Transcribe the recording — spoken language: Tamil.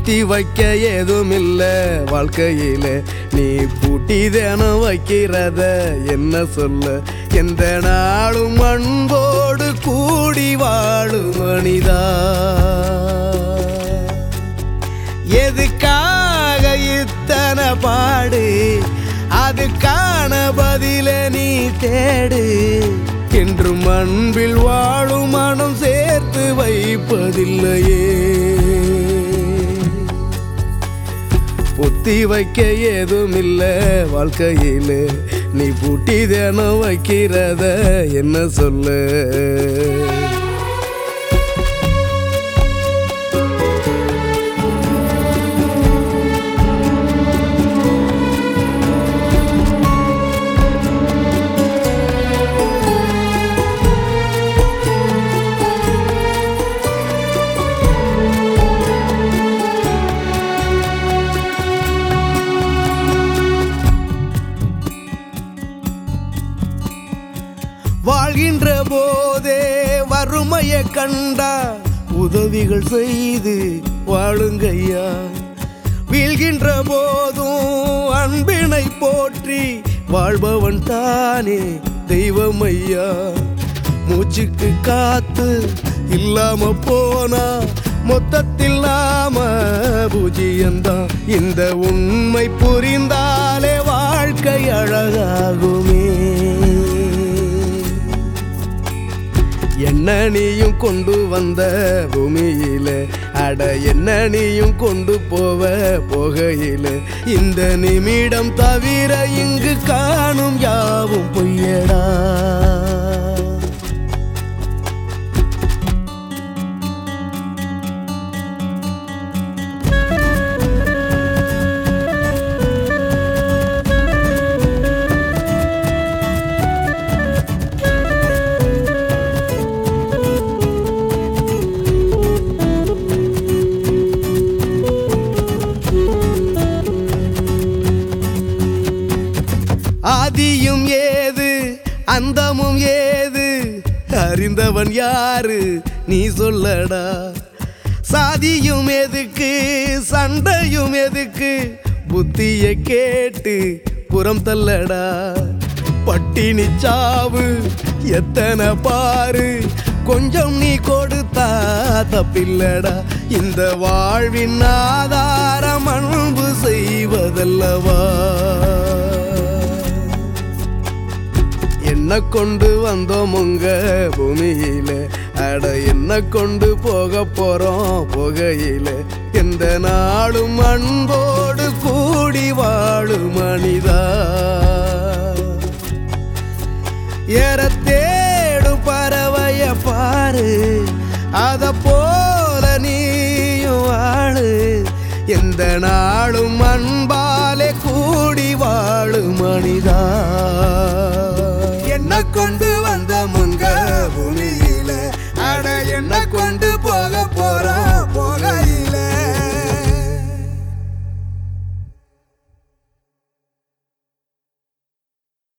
பொத்தி வைக்க ஏதும் இல்ல வாழ்க்கையில நீ பூட்டி தினம் வைக்கிறத என்ன சொல்ல எந்த நாளும் அன்போடு கூடி வாழும் மனிதா எதுக்காக இத்தனை பாடு அதுக்கான பதில நீ தேடு என்றும் அன்பில் வாழும் மனம் சேர்த்து வைப்பதில்லையே பொத்தி வைக்க ஏதும் இல்ல வாழ்க்கையில நீ பூட்டி தினம் வைக்கிறத என்ன சொல்ல வாழ்கின்ற போதே வறுமைய கண்டா உதவிகள் செய்து வாழுங்கய்யா வீழ்கின்ற போதும் அன்பினை போற்றி வாழ்பவன் தானே தெய்வம் ஐயா மூச்சுக்கு காத்து இல்லாம போனா மொத்தத்தில் நாம பூஜ்யந்தான் இந்த உண்மை புரிந்தாலே வாழ்க்கை அழகாகுமே என்ன நீயும் கொண்டு வந்த பூமியில அட என்ன நீயும் கொண்டு போவ போகையில இந்த நிமிடம் தவிர இங்கு காணும் யாவும் பொய்யடா ஆதியும் ஏது அந்தமும் ஏது அறிந்தவன் யாரு நீ சொல்லடா சாதியும் எதுக்கு சண்டையும் எதுக்கு புத்திய கேட்டு புறம் தள்ளடா பட்டினி சாவு எத்தனை பாரு கொஞ்சம் நீ கொடுத்தா தப்பில்லடா இந்த வாழ்வின் ஆதாரம் அன்பு செய்வதல்லவா என்ன கொண்டு வந்தோம் உங்க பூமியில அட என்ன கொண்டு போக போறோம் போகையில எந்த நாளும் அன்போடு கூடி வாழும் மனிதா ஏற தேடு பறவைய பாரு அத போல நீயும் வாழு எந்த நாளும் அன்பாலே கூடி வாழு மனிதா என்ன கொண்டு வந்த முங்க பூமியில அட என்ன கொண்டு